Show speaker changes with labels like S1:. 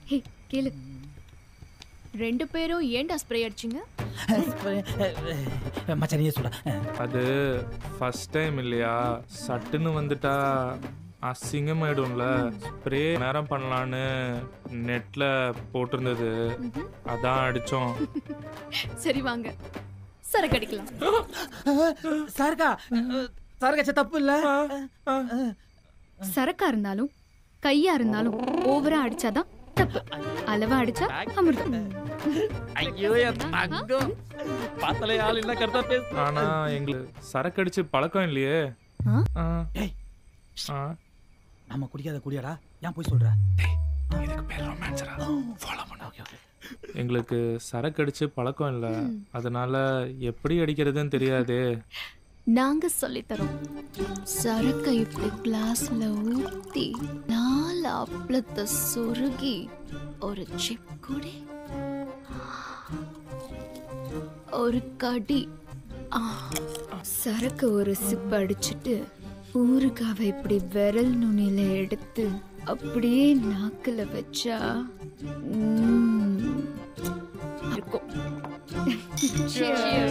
S1: ஹே கேளு ரெண்டு பேரும் ஏன்டா ஸ்ப்ரே அடிச்சிங்க
S2: மச்சான் நீயே சொல்ற
S3: அது ஃபர்ஸ்ட் டைம் இல்லையா சட்டுன்னு வந்துட்டா அசிங்கமாயிடும்ல ஸ்ப்ரே நேரம் பண்ணலான்னு நெட்ல போட்டிருந்தது அதான் அடிச்சோம்
S1: சரி வாங்க சரக்கு அடிக்கலாம்
S2: சாருக்கா சாருக்கா தப்பு இல்ல
S1: சரக்கா இருந்தாலும் கையா இருந்தாலும் ஓவரா அடிச்சாதான் தப்பு அளவா அடிச்சா அமிர்தம்
S2: ஐயோ என் தங்கம் பார்த்தாலே ஆள் இல்ல கரெக்டா பேசு
S3: ஆனா எங்களுக்கு சரக்கு அடிச்சு பழக்கம் இல்லையே
S1: ஆ?
S3: ஆ.
S2: ஏய்
S3: ஆ.
S2: நம்ம குடிக்காத குடியாடா ஏன் போய் சொல்ற ஓகே ஓகே
S3: எங்களுக்கு சரக்கு அடிச்சு பழக்கம் இல்லை அதனால எப்படி அடிக்கிறதுன்னு தெரியாது
S1: நாங்க சொல்லித் தரோம் சரக்கை இப்படி கிளாஸ்ல ஊத்தி நாலு அப்பளத்தை சொருகி ஒரு சிப் குடி ஒரு கடி ஆ, சரக்கு ஒரு சிப் அடிச்சிட்டு ஊறுகாவை இப்படி விரல் நுனியில எடுத்து அப்படியே நாக்குல வச்சா ம்ம், இருக்கும் Cheers.